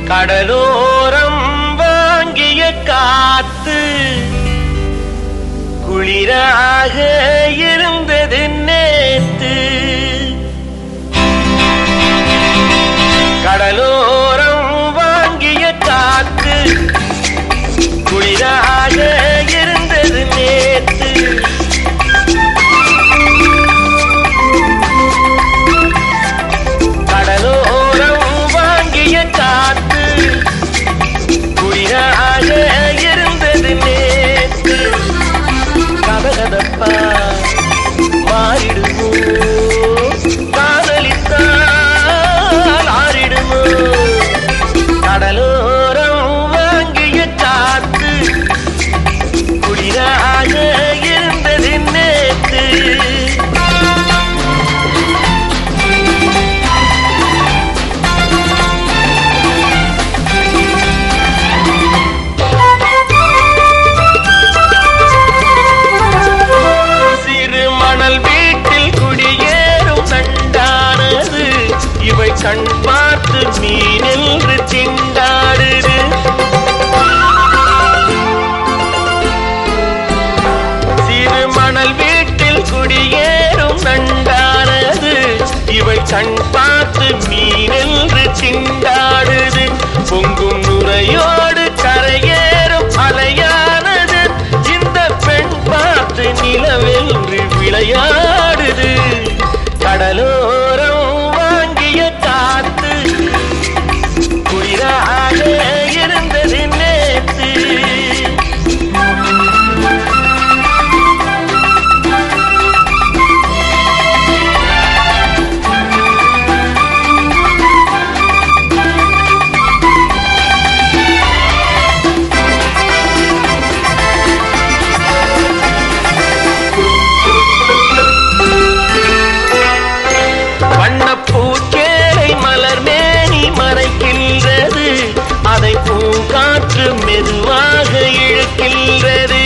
கடலோரம் வாங்கிய காத்து குளிராக இருந்தது நேத்து கடலோரம் வாங்கிய காத்து குளிராக இருந்தது நேத்து கடலோரம் வாங்கிய காத்து குளிராக இருந்தது நேத்து கதகதப்பா மாறிடுமோ காதலித்தால் ஆறிடுமோ கடலோரம் வாங்கிய காத்து குளிராக இருந்தது நேத்து சிறு மணல் வீட்டில் குடியேறும் நண்டானது இவை கண் பார்த்து மீனென்று திண்டாடுது சிறு மணல் வீட்டில் குடியேறும் நண்டானது இவை கண் பார்த்து மீனென்று திண்டாடுது பொங்கும் நுரையோடு கரையேறும் அலையானது இந்த பெண் பார்த்து நிலவென்று விளையாடுது கடலோரம் வாங்கிய காத்து குளிராக இருந்தது நேத்து வண்ணப்பூச்சேலை மலர் மேனி மறைக்கின்றது அதை பூங்காற்று மெதுவாக இழுக்கின்றது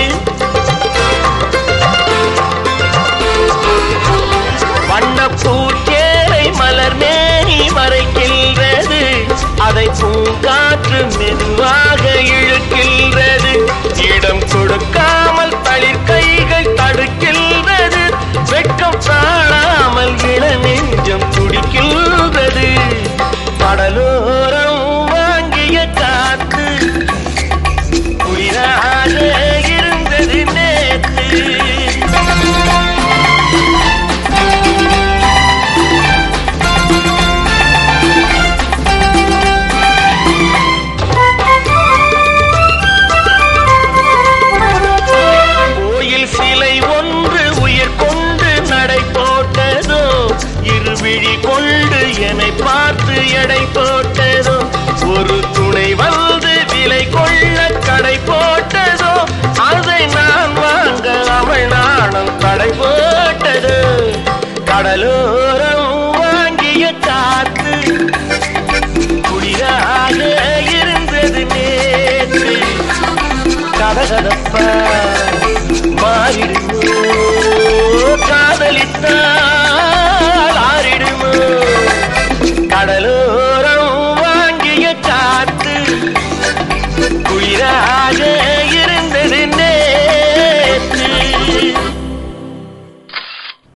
வண்ணப்பூச்சேலை மலர் மேனி மறைக்கின்றது அதை பூங்காற்று மெதுவாக இழுக்கின்றது இடம் கொடுக்காமல் தளிர் கைகள் தடுக்கின்றது வெட்கம் தாழாமல் இள நெஞ்சம் துடிக்கின்றது கடலோரம் வாங்கிய காத்து குளிராக இருந்தது நேத்து கோயில் சிலை ஒன்று உயிர் கொண்டு நடை போட்டதோ இருவிழி கொண்டு என்னை பார்த்து எடை போட்டதோ ஒரு துணை வந்து விலை கொள்ள கடை போட்டதோ அதை நான் வாங்க அவள் நாணம் கடை போட்டது கடலோரம் வாங்கிய காத்து குளிராக இருந்தது நேற்று கதகதப்பா